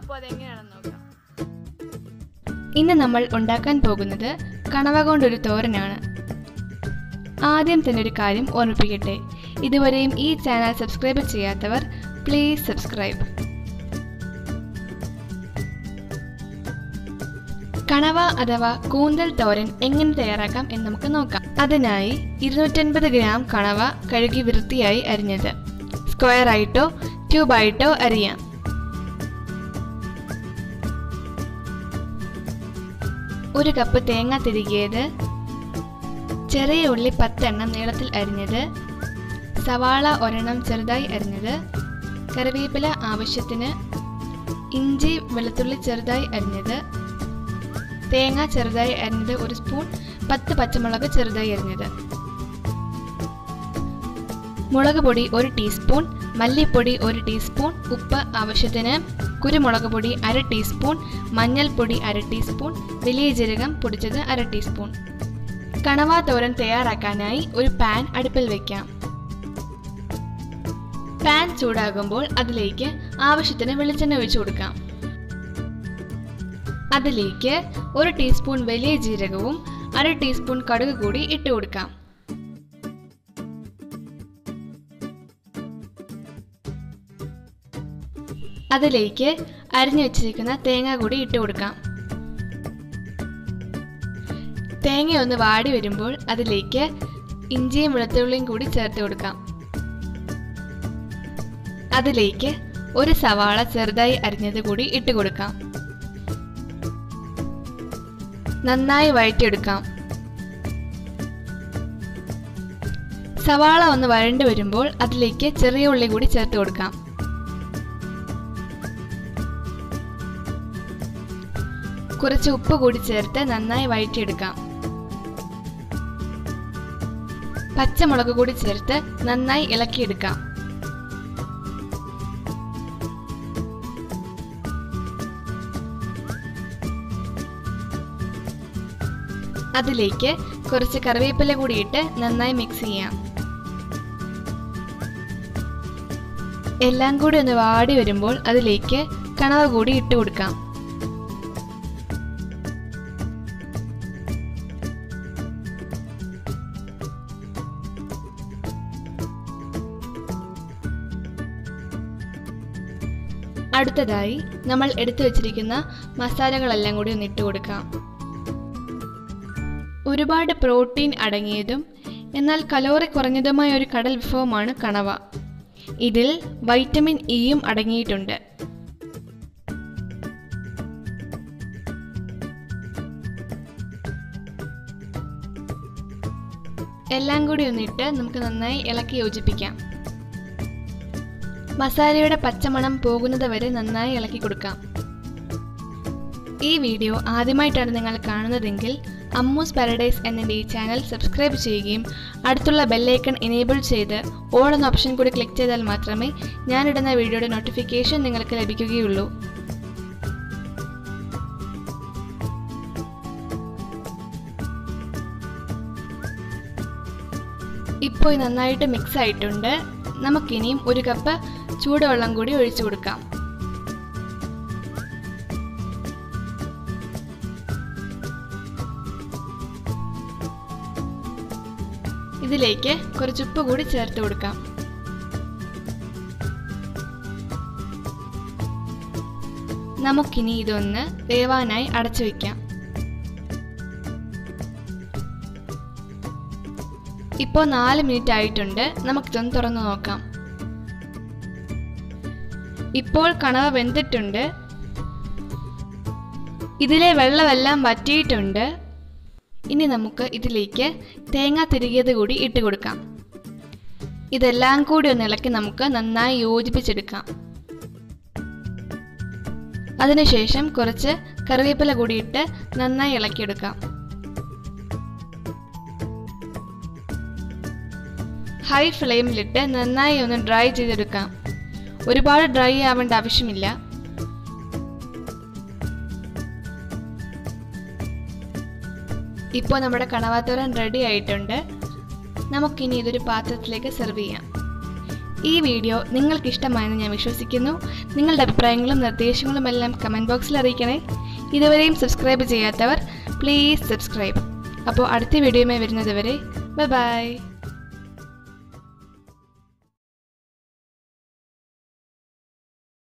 അപ്പോൾ അതെങ്ങനെയാണെന്ന് നോക്കാം ഇന്ന് നമ്മൾ ഉണ്ടാക്കാൻ പോകുന്നത് കണവ കൊണ്ടൊരു തോരനാണ് ആദ്യം തന്നെ ഒരു കാര്യം ഓർമ്മിപ്പിക്കട്ടെ ഇതുവരെയും ഈ ചാനൽ സബ്സ്ക്രൈബ് ചെയ്യാത്തവർ പ്ലീസ് സബ്സ്ക്രൈബ് കണവ അഥവാ കൂന്തൽ തോരൻ എങ്ങനെ തയ്യാറാക്കാം എന്ന് നമുക്ക് നോക്കാം അതിനായി ഇരുന്നൂറ്റൻപത് ഗ്രാം കണവ കഴുകി വൃത്തിയായി അരിഞ്ഞത് സ്ക്വയർ ആയിട്ടോ ട്യൂബായിട്ടോ അരിയാം ഒരു കപ്പ് തേങ്ങ തിരികിയത് ചെറിയ ഉള്ളി പത്തെണ്ണം നീളത്തിൽ അരിഞ്ഞത് സവാള ഒരെണ്ണം ചെറുതായി അരിഞ്ഞത് കറിവേപ്പില ആവശ്യത്തിന് ഇഞ്ചി വെളുത്തുള്ളി ചെറുതായി അരിഞ്ഞത് തേങ്ങ ചെറുതായി അരിഞ്ഞത് ഒരു സ്പൂൺ പത്ത് പച്ചമുളക് ചെറുതായി അരിഞ്ഞത് മുളക് പൊടി ഒരു ടീസ്പൂൺ മല്ലിപ്പൊടി ഒരു ടീസ്പൂൺ ഉപ്പ് ആവശ്യത്തിന് കുരുമുളക് പൊടി അര ടീസ്പൂൺ മഞ്ഞൾപ്പൊടി അര ടീസ്പൂൺ വലിയ ജീരകം പൊടിച്ചത് അര ടീസ്പൂൺ കണവ തോരൻ തയ്യാറാക്കാനായി ഒരു പാൻ അടുപ്പിൽ വയ്ക്കാം പാൻ ചൂടാകുമ്പോൾ അതിലേക്ക് ആവശ്യത്തിന് വെളിച്ചെണ്ണ ഒഴിച്ചു കൊടുക്കാം അതിലേക്ക് ഒരു ടീസ്പൂൺ വലിയ ജീരകവും അര ടീസ്പൂൺ കടുക് കൂടി ഇട്ട് കൊടുക്കാം അതിലേക്ക് അരിഞ്ഞു വെച്ചിരിക്കുന്ന തേങ്ങ കൂടി ഇട്ട് കൊടുക്കാം തേങ്ങ ഒന്ന് വാടി വരുമ്പോൾ അതിലേക്ക് ഇഞ്ചിയും വെളുത്തുള്ളിയും കൂടി ചേർത്ത് കൊടുക്കാം അതിലേക്ക് ഒരു സവാള ചെറുതായി അരിഞ്ഞത് കൂടി ഇട്ട് കൊടുക്കാം നന്നായി വഴറ്റിയെടുക്കാം സവാള ഒന്ന് വഴണ്ടു വരുമ്പോൾ അതിലേക്ക് ചെറിയ ഉള്ളി കൂടി ചേർത്ത് കൊടുക്കാം കുറച്ച് ഉപ്പ് കൂടി ചേർത്ത് നന്നായി വഴറ്റിയെടുക്കാം പച്ചമുളക് കൂടി ചേർത്ത് നന്നായി ഇളക്കിയെടുക്കാം അതിലേക്ക് കുറച്ച് കറിവേപ്പില കൂടി ഇട്ട് നന്നായി മിക്സ് ചെയ്യാം എല്ലാം കൂടി ഒന്ന് വാടി വരുമ്പോൾ അതിലേക്ക് കണവ കൂടി ഇട്ട് കൊടുക്കാം അടുത്തതായി നമ്മൾ എടുത്തു വച്ചിരിക്കുന്ന മസാലകളെല്ലാം കൂടി ഒന്ന് ഇട്ട് കൊടുക്കാം ഒരുപാട് പ്രോട്ടീൻ അടങ്ങിയതും എന്നാൽ കലോറി കുറഞ്ഞതുമായ ഒരു കടൽ വിഭവമാണ് കണവ ഇതിൽ വൈറ്റമിൻ ഇയും അടങ്ങിയിട്ടുണ്ട് എല്ലാം കൂടി ഒന്നിട്ട് നമുക്ക് നന്നായി ഇളക്കി യോജിപ്പിക്കാം മസാലയുടെ പച്ചമണം പോകുന്നത് വരെ നന്നായി ഇളക്കി കൊടുക്കാം ഈ വീഡിയോ ആദ്യമായിട്ടാണ് നിങ്ങൾ കാണുന്നതെങ്കിൽ അമ്മൂസ് പാരഡൈസ് എന്ന ഈ ചാനൽ സബ്സ്ക്രൈബ് ചെയ്യുകയും അടുത്തുള്ള ബെല്ലൈക്കൺ എനേബിൾ ചെയ്ത് ഓൾ എന്ന ഓപ്ഷൻ കൂടി ക്ലിക്ക് ചെയ്താൽ മാത്രമേ ഞാനിടുന്ന വീഡിയോയുടെ നോട്ടിഫിക്കേഷൻ നിങ്ങൾക്ക് ലഭിക്കുകയുള്ളൂ ഇപ്പോൾ നന്നായിട്ട് മിക്സ് ആയിട്ടുണ്ട് നമുക്കിനിയും ഒരു കപ്പ് ചൂടുവെള്ളം കൂടി ഒഴിച്ചു കൊടുക്കാം ഇതിലേക്ക് കുറച്ച് ഉപ്പ് കൂടി ചേർത്ത് കൊടുക്കാം നമുക്കിനി ഇതൊന്ന് വേവാനായി അടച്ചു വയ്ക്കാം ഇപ്പോൾ നാല് മിനിറ്റ് ആയിട്ടുണ്ട് നമുക്കിതൊന്ന് തുറന്നു നോക്കാം ഇപ്പോൾ കണവ വെന്തിട്ടുണ്ട് ഇതിലെ വെള്ളമെല്ലാം വറ്റിയിട്ടുണ്ട് ഇനി നമുക്ക് ഇതിലേക്ക് തേങ്ങ തിരികിയത് കൂടി ഇട്ട് കൊടുക്കാം ഇതെല്ലാം കൂടി ഒന്ന് ഇളക്കി നമുക്ക് നന്നായി യോജിപ്പിച്ചെടുക്കാം അതിനുശേഷം കുറച്ച് കറിവേപ്പില കൂടി ഇട്ട് നന്നായി ഇളക്കിയെടുക്കാം ഹൈ ഫ്ലെയിമിലിട്ട് നന്നായി ഒന്ന് ഡ്രൈ ചെയ്തെടുക്കാം ഒരുപാട് ഡ്രൈ ആവേണ്ട ആവശ്യമില്ല ഇപ്പോൾ നമ്മുടെ കണവാത്തോരൻ റെഡി ആയിട്ടുണ്ട് നമുക്കിനി ഇതൊരു പാത്രത്തിലേക്ക് സെർവ് ചെയ്യാം ഈ വീഡിയോ നിങ്ങൾക്ക് ഇഷ്ടമായെന്ന് ഞാൻ വിശ്വസിക്കുന്നു നിങ്ങളുടെ അഭിപ്രായങ്ങളും നിർദ്ദേശങ്ങളും എല്ലാം കമൻറ്റ് ബോക്സിൽ അറിയിക്കണേ ഇതുവരെയും സബ്സ്ക്രൈബ് ചെയ്യാത്തവർ പ്ലീസ് സബ്സ്ക്രൈബ് അപ്പോൾ അടുത്ത വീഡിയോയുമായി വരുന്നത് വരെ ബൈ